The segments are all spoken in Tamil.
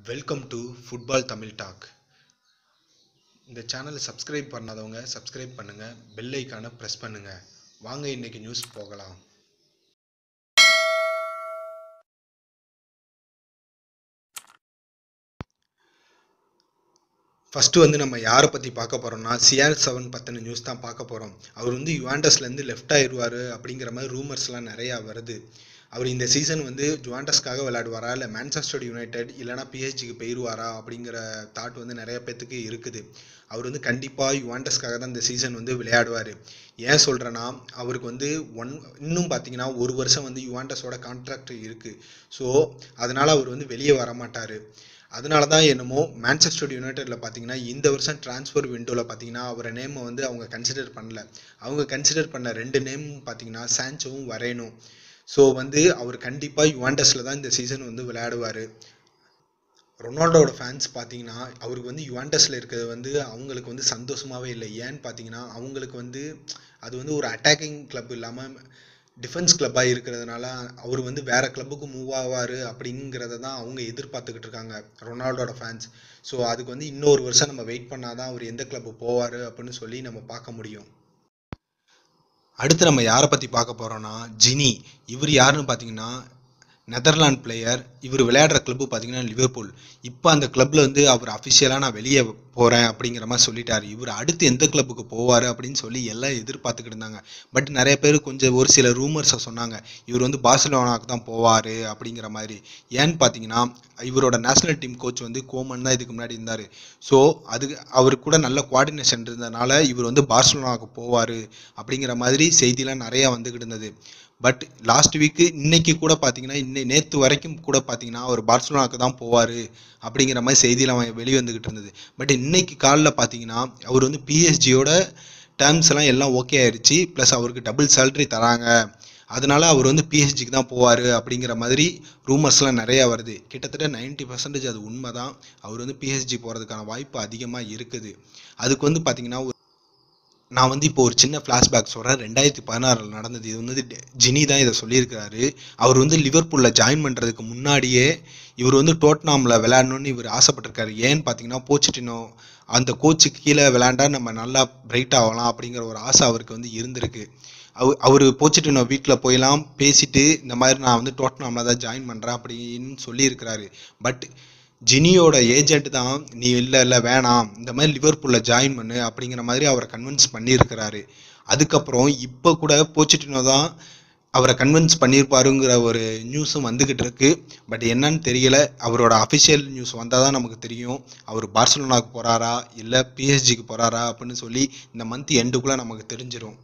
welcome to football Tamil talk இந்த சேனலை சப்ஸ்கிரைப் பண்ணாதவங்க சப்ஸ்கிரைப் பண்ணுங்கள் பெல் ஐக்கானை ப்ரெஸ் பண்ணுங்கள் வாங்க இன்னைக்கு நியூஸ் போகலாம் ஃபஸ்ட்டு வந்து நம்ம யாரை பற்றி பார்க்க போகிறோம்னா சிஆர் செவன் பற்றின நியூஸ் தான் பார்க்க போகிறோம் அவர் வந்து யுவாண்டஸ்லேருந்து லெஃப்ட் ஆயிடுவார் அப்படிங்கிற மாதிரி ரூமர்ஸ்லாம் நிறையா வருது அவர் இந்த சீசன் வந்து ஜுவாண்டஸ்க்காக விளையாடுவாரா இல்லை மான்செஸ்டர் யுனைடெட் இல்லைனா பிஹெச்சிக்கு போயிடுவாரா அப்படிங்கிற தாட் வந்து நிறைய பேத்துக்கு இருக்குது அவர் வந்து கண்டிப்பாக யுவாண்டஸ்க்காக தான் இந்த சீசன் வந்து விளையாடுவார் ஏன் சொல்கிறேன்னா அவருக்கு வந்து ஒன் இன்னும் பார்த்தீங்கன்னா ஒரு வருஷம் வந்து யுவாண்டஸோட கான்ட்ராக்ட் இருக்குது ஸோ அதனால் அவர் வந்து வெளியே வர மாட்டார் அதனால தான் என்னமோ மான்செஸ்டர் யுனைடெடில் பார்த்தீங்கன்னா இந்த வருஷம் ட்ரான்ஸ்ஃபர் விண்டோவில் பார்த்தீங்கன்னா அவரை நேமை வந்து அவங்க கன்சிடர் பண்ணல அவங்க கன்சிடர் பண்ண ரெண்டு நேம் பார்த்தீங்கன்னா சான்சோவும் வரேனும் ஸோ வந்து அவர் கண்டிப்பாக யுவாண்டஸில் தான் இந்த சீசன் வந்து விளையாடுவார் ரொனால்டோட ஃபேன்ஸ் பார்த்தீங்கன்னா அவருக்கு வந்து யுவாண்டஸில் இருக்கிறது வந்து அவங்களுக்கு வந்து சந்தோஷமாகவே இல்லை ஏன்னு பார்த்தீங்கன்னா அவங்களுக்கு வந்து அது வந்து ஒரு அட்டாக்கிங் கிளப் இல்லாமல் டிஃபென்ஸ் கிளப்பாக இருக்கிறதுனால அவர் வந்து வேறு கிளப்புக்கு மூவ் ஆவார் அப்படிங்கிறத தான் அவங்க எதிர்பார்த்துக்கிட்டு இருக்காங்க ரொனால்டோட ஃபேன்ஸ் ஸோ அதுக்கு வந்து இன்னொரு வருஷம் நம்ம வெயிட் பண்ணாதான் அவர் எந்த கிளப்பு போவார் அப்படின்னு சொல்லி நம்ம பார்க்க முடியும் அடுத்து நம்ம யாரை பற்றி பார்க்க போகிறோன்னா ஜினி இவர் யாருன்னு பார்த்தீங்கன்னா நெதர்லாண்ட் பிளேயர் இவர் விளையாடுற கிளப்பு பார்த்தீங்கன்னா லிவர்பூல் இப்போ அந்த கிளப்பில் வந்து அவர் அஃபிஷியலாக நான் வெளியே போகிறேன் அப்படிங்கிற மாதிரி சொல்லிட்டார் இவர் அடுத்து எந்த கிளப்புக்கு போவார் அப்படின்னு சொல்லி எல்லாம் எதிர்பார்த்துக்கிட்டு இருந்தாங்க பட் நிறைய பேர் கொஞ்சம் ஒரு சில ரூமர்ஸை சொன்னாங்க இவர் வந்து பார்சலோனாக்கு தான் போவார் அப்படிங்கிற மாதிரி ஏன்னு பார்த்தீங்கன்னா இவரோட நேஷனல் டீம் கோச் வந்து கோமன் தான் இதுக்கு முன்னாடி இருந்தார் ஸோ அது அவருக்கு கூட நல்ல கோஆர்டினேஷன் இருந்ததுனால இவர் வந்து பார்சலோனாவுக்கு போவார் அப்படிங்கிற மாதிரி செய்திலாம் நிறையா வந்துக்கிட்டு இருந்தது பட் லாஸ்ட் வீக்கு இன்னைக்கு கூட பார்த்தீங்கன்னா இன்னை நேற்று வரைக்கும் கூட பார்த்தீங்கன்னா அவர் பார்சலோனாக்கு தான் போவார் அப்படிங்கிற மாதிரி செய்தியெல்லாம் வெளிவந்துக்கிட்டு இருந்தது பட் இன்னைக்கு காலில் பார்த்தீங்கன்னா அவர் வந்து பிஎஸ்ஜியோட டேர்ம்ஸ் எல்லாம் எல்லாம் ஓகே ஆயிடுச்சு ப்ளஸ் அவருக்கு டபுள் சேலரி தராங்க அதனால அவர் வந்து பிஹெச்டிக்கு தான் போவார் அப்படிங்கிற மாதிரி ரூமர்ஸ்லாம் நிறையா வருது கிட்டத்தட்ட நைன்ட்டி பர்சன்டேஜ் அது உண்மை தான் அவர் வந்து பிஹெச்டி போகிறதுக்கான வாய்ப்பு அதிகமாக இருக்குது அதுக்கு வந்து பார்த்தீங்கன்னா நான் வந்து இப்போ ஒரு சின்ன ஃப்ளாஷ்பேக் சொல்கிறேன் ரெண்டாயிரத்தி பதினாறில் நடந்தது இது வந்து ஜினி தான் இதை சொல்லியிருக்கிறாரு அவர் வந்து லிவர்பூலில் ஜாயின் பண்ணுறதுக்கு முன்னாடியே இவர் வந்து டோட்னாமில் விளையாடணும்னு இவர் ஆசைப்பட்டிருக்காரு ஏன்னு பார்த்தீங்கன்னா போச்சிட்டினோ அந்த கோச்சுக்கு கீழே விளையாண்டா நம்ம நல்லா பிரைட் ஆகலாம் அப்படிங்கிற ஒரு ஆசை அவருக்கு வந்து இருந்திருக்கு அவ அவர் போச்சிட்டினோ வீட்டில் போயெல்லாம் பேசிட்டு இந்த மாதிரி நான் வந்து டோட்னாமில் தான் ஜாயின் பண்ணுறேன் அப்படின்னு சொல்லியிருக்கிறாரு பட் ஜினியோட ஏஜென்ட் தான் நீ இல்லை இல்லை வேணாம் இந்த மாதிரி லிவர்பூலில் ஜாயின் பண்ணு அப்படிங்கிற மாதிரி அவரை கன்வின்ஸ் பண்ணியிருக்கிறாரு அதுக்கப்புறம் இப்போ கூட போச்சிட்டினோ தான் அவரை கன்வின்ஸ் பண்ணியிருப்பாருங்கிற ஒரு நியூஸும் வந்துக்கிட்டு இருக்கு பட் என்னன்னு தெரியல அவரோட அஃபிஷியல் நியூஸ் வந்தால் தான் நமக்கு தெரியும் அவர் பார்சலோனாவுக்கு போகிறாரா இல்லை பிஎஸ்ஜிக்கு போகிறாரா அப்படின்னு சொல்லி இந்த மந்த் எண்டுக்குள்ளே நமக்கு தெரிஞ்சிடும்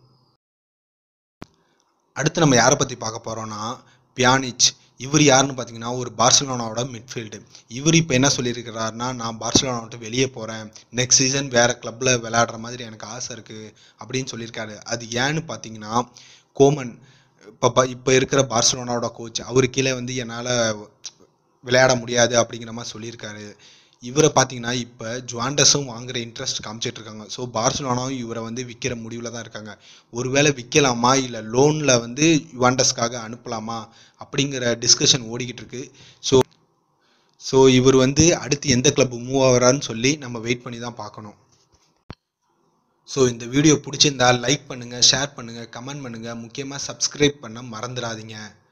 அடுத்து நம்ம யாரை பற்றி பார்க்க போகிறோன்னா பியானிச் இவர் யாருன்னு பார்த்தீங்கன்னா ஒரு பார்சலோனாவோட மிட்ஃபீல்டு இவர் இப்போ என்ன சொல்லியிருக்கிறாருன்னா நான் பார்சலோனா விட்டு வெளியே போகிறேன் நெக்ஸ்ட் சீசன் வேறு கிளப்பில் விளையாடுற மாதிரி எனக்கு ஆசை இருக்குது அப்படின்னு சொல்லியிருக்காரு அது ஏன்னு பார்த்தீங்கன்னா கோமன் இப்போ இப்போ இருக்கிற பார்சலோனாவோட கோச் அவர் கீழே வந்து என்னால் விளையாட முடியாது அப்படிங்கிற மாதிரி சொல்லியிருக்காரு இவரை பார்த்தீங்கன்னா இப்போ ஜுவாண்டஸும் வாங்குற இன்ட்ரெஸ்ட் காமிச்சிட்டு இருக்காங்க ஸோ பார்சலோனாவும் இவரை வந்து விற்கிற முடிவில் தான் இருக்காங்க ஒருவேளை விற்கலாமா இல்லை லோனில் வந்து யுவாண்டஸ்க்காக அனுப்பலாமா அப்படிங்கிற டிஸ்கஷன் ஓடிக்கிட்டு இருக்கு ஸோ ஸோ இவர் வந்து அடுத்து எந்த கிளப் மூவ் ஆகிறான்னு சொல்லி நம்ம வெயிட் பண்ணி தான் பார்க்கணும் ஸோ இந்த வீடியோ பிடிச்சிருந்தா லைக் பண்ணுங்கள் ஷேர் பண்ணுங்கள் கமெண்ட் பண்ணுங்கள் முக்கியமாக சப்ஸ்கிரைப் பண்ண மறந்துடாதீங்க